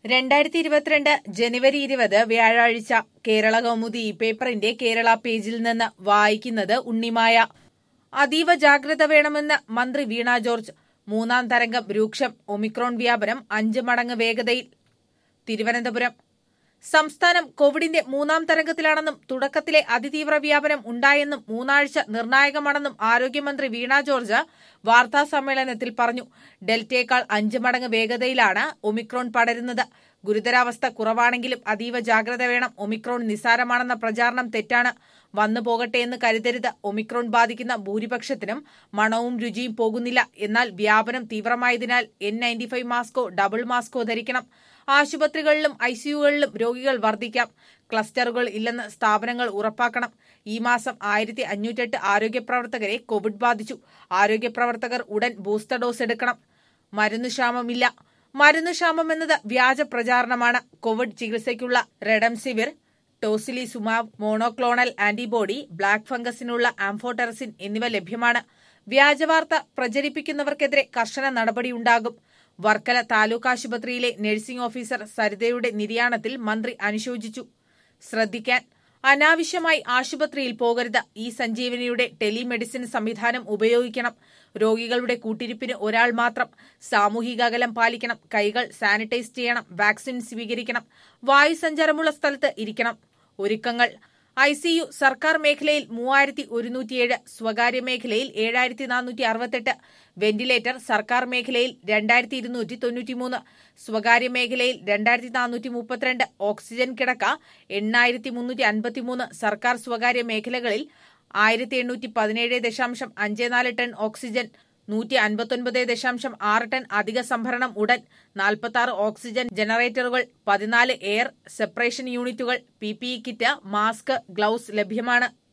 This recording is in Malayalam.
രണ്ടായിരത്തി ഇരുപത്തിരണ്ട് ജനുവരി ഇരുപത് വ്യാഴാഴ്ച കേരള കൗമുദി ഈ പേപ്പറിന്റെ കേരള പേജിൽ നിന്ന് വായിക്കുന്നത് ഉണ്ണിമായ അതീവ ജാഗ്രത വേണമെന്ന് മന്ത്രി വീണ ജോർജ് മൂന്നാം തരംഗം രൂക്ഷം ഒമിക്രോൺ വ്യാപനം അഞ്ച് മടങ്ങ് വേഗതയിൽ തിരുവനന്തപുരം സംസ്ഥാനം കോവിഡിന്റെ മൂന്നാം തരംഗത്തിലാണെന്നും തുടക്കത്തിലെ അതിതീവ്ര വ്യാപനം ഉണ്ടായെന്നും മൂന്നാഴ്ച നിർണായകമാണെന്നും ആരോഗ്യമന്ത്രി വീണ ജോർജ് വാർത്താ സമ്മേളനത്തിൽ പറഞ്ഞു ഡെൽറ്റയേക്കാൾ അഞ്ച് മടങ്ങ് വേഗതയിലാണ് ഒമിക്രോൺ പടരുന്നത് ഗുരുതരാവസ്ഥ കുറവാണെങ്കിലും അതീവ ജാഗ്രത വേണം ഒമിക്രോൺ നിസാരമാണെന്ന പ്രചാരണം തെറ്റാണ് വന്നു പോകട്ടെ എന്ന് കരുതരുത് ഒമിക്രോൺ ബാധിക്കുന്ന ഭൂരിപക്ഷത്തിനും മണവും രുചിയും പോകുന്നില്ല എന്നാൽ വ്യാപനം തീവ്രമായതിനാൽ എൻ നയൻറ്റി ഫൈവ് മാസ്കോ ഡബിൾ മാസ്കോ ധരിക്കണം ആശുപത്രികളിലും ഐസിയുകളിലും രോഗികൾ വർദ്ധിക്കാം ക്ലസ്റ്ററുകൾ ഇല്ലെന്ന് സ്ഥാപനങ്ങൾ ഉറപ്പാക്കണം ഈ മാസം ആയിരത്തി അഞ്ഞൂറ്റെട്ട് ആരോഗ്യ പ്രവർത്തകരെ കോവിഡ് ബാധിച്ചു ആരോഗ്യ പ്രവർത്തകർ ഉടൻ ബൂസ്റ്റർ ഡോസ് എടുക്കണം മരുന്നുക്ഷാമമില്ല മരുന്നുക്ഷാമം എന്നത് വ്യാജ പ്രചാരണമാണ് കോവിഡ് ചികിത്സയ്ക്കുള്ള remdesivir tocilizumab monoclonal antibody black ഫംഗസിനുള്ള ആംഫോടെറസിൻ എന്നിവ ലഭ്യമാണ് വ്യാജവാർത്ത പ്രചരിപ്പിക്കുന്നവർക്കെതിരെ കർശന നടപടിയുണ്ടാകും വർക്കല താലൂക്ക് ആശുപത്രിയിലെ നഴ്സിംഗ് ഓഫീസർ സരിതയുടെ നിര്യാണത്തിൽ മന്ത്രി അനുശോചിച്ചു ശ്രദ്ധിക്കാൻ അനാവശ്യമായി ആശുപത്രിയിൽ പോകരുത് ഈ സഞ്ജീവനിയുടെ ടെലിമെഡിസിൻ സംവിധാനം ഉപയോഗിക്കണം രോഗികളുടെ കൂട്ടിരിപ്പിന് ഒരാൾ മാത്രം സാമൂഹിക അകലം പാലിക്കണം കൈകൾ സാനിറ്റൈസ് ചെയ്യണം വാക്സിൻ സ്വീകരിക്കണം വായുസഞ്ചാരമുള്ള സ്ഥലത്ത് ഇരിക്കണം ഒരുക്കങ്ങൾ ഐ സിയു സർക്കാർ മേഖലയിൽ മൂവായിരത്തി ഒരുന്നൂറ്റിയേഴ് സ്വകാര്യ മേഖലയിൽ ഏഴായിരത്തി നാനൂറ്റി അറുപത്തെട്ട് വെന്റിലേറ്റർ സർക്കാർ മേഖലയിൽ രണ്ടായിരത്തി ഇരുന്നൂറ്റി തൊണ്ണൂറ്റിമൂന്ന് സ്വകാര്യ മേഖലയിൽ രണ്ടായിരത്തി നാനൂറ്റി മുപ്പത്തിരണ്ട് ഓക്സിജൻ കിടക്ക എണ്ണായിരത്തി മുന്നൂറ്റി അൻപത്തിമൂന്ന് സർക്കാർ സ്വകാര്യ മേഖലകളിൽ ആയിരത്തി എണ്ണൂറ്റി പതിനേഴ് ദശാംശം അഞ്ച് നാല് ടൺ ഓക്സിജൻ നൂറ്റി അൻപത്തൊൻപത് ദശാംശം ആറ് ടൺ അധിക സംഭരണം ഉടൻ നാൽപ്പത്തി ആറ് ഓക്സിജൻ ജനറേറ്ററുകൾ പതിനാല് എയർ സെപ്പറേഷൻ യൂണിറ്റുകൾ P P E kit mask gloves ലഭ്യമാണ്